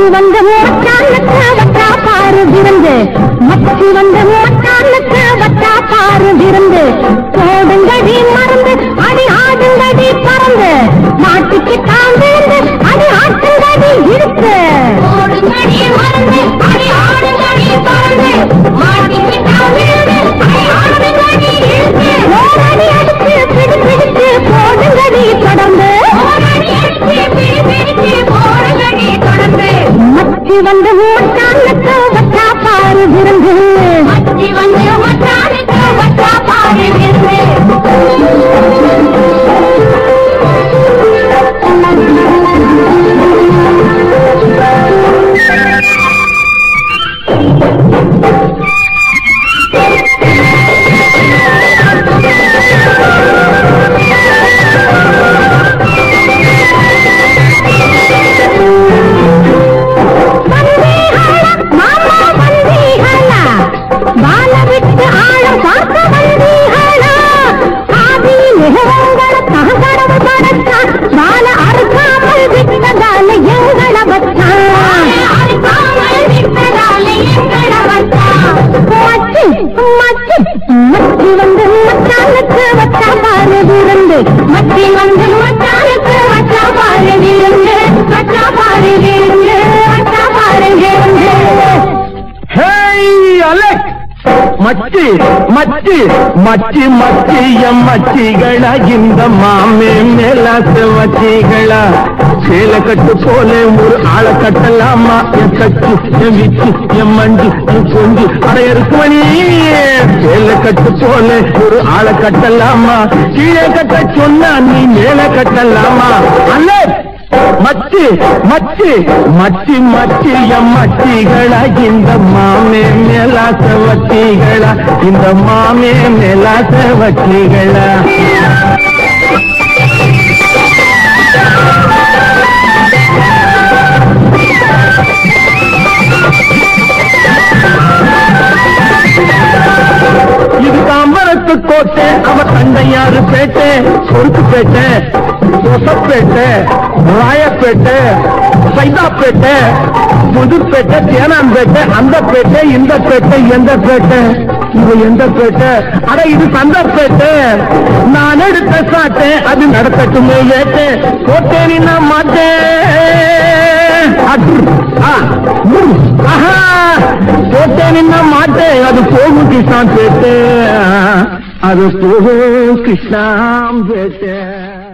வந்து மச்சானுக்கு வட்டா பாரு விருந்து மச்சி வந்து மச்சானுக்கு வட்டா பாரு விருந்து போடுங்கடி மருந்து அடி ஆடுங்கடி பறந்து மாட்டுக்கு தாழ்ந்து அடி ஆட்டுங்கடி இருக்கு போடுங்கடி மருந்து அடி ஆடுங்கடி பறந்து மாட்டுக்கு தாழ்ந்து அடி ஆடுங்கடி இருக்கு ஓரடி அடிச்சு பிடி பிடிச்சு போடுங்கடி தொடர்ந்து ஓரடி அடிச்சு பிடி பிடிச்சு போடுங்கடி தொடர்ந்து மச்சி வந்து மச்சானுக்கு வட்டா பாரு விருந்து மச்சி வந்து மச்சானுக்கு வட்டா பாரு மாமா வந்தீகளா பால விட்டு ஆழம் பார்க்க வந்தீகளா ஆதி மிகவங்கள தகவடவு படத்தா பால அறுக்காமல் விட்டதால எங்கள வச்சா அறுக்காமல் விட்டதால எங்கள வச்சா மச்சி மச்சி மச்சி வந்து மச்சானுக்கு வச்சா பாரு விருந்து மச்சி வந்து மச்சானுக்கு வச்சா பாரு விருந்து வச்சா பாரு விருந்து வச்சா பாரு விருந்து ஹேய் அலெக் மச்சி மச்சி மச்சி மச்சி எம் மச்சிகளா இந்த மாமே மேலாச வச்சிகளா சேல கட்டு போல ஒரு ஆளை கட்டலாமா என் கட்டு என் விச்சு என் மஞ்சு என் கொஞ்சு அடையருக்கு மணி சேல கட்டு போல ஒரு ஆளை கட்டலாமா கீழே கட்ட சொன்னா நீ மேல கட்டலாமா அலெக் மச்சி மச்சி மச்சி மச்சி எம் மச்சிகளா இந்த மாமே மேலாச வச்சிகளா இந்த மாமே மேலாச வச்சிகளா இது தாம்பரத்து கோட்டை அவ தண்டையாறு பேட்டை சொருக்கு பேட்டை சொசப்பேட்டை ராயப்பேட்டை சைதாப்பேட்டை புதுப்பேட்டை தேனாம்பேட்டை அந்த பேட்டை இந்த பேட்டை எந்த பேட்டை இது எந்த பேட்டை அட இது சந்தப்பேட்டை நான் எடுத்த சாட்டை அது நடத்தட்டுமே ஏட்டை கோட்டேனி நான் மாட்டேன் அது, ஆ, உம், ஆஹா, போட்டே நின்ன மாட்டேன் அது போகும் கிருஷ்ணான் பேட்டை அது போகும் கிருஷ்ணாம் பேட்டை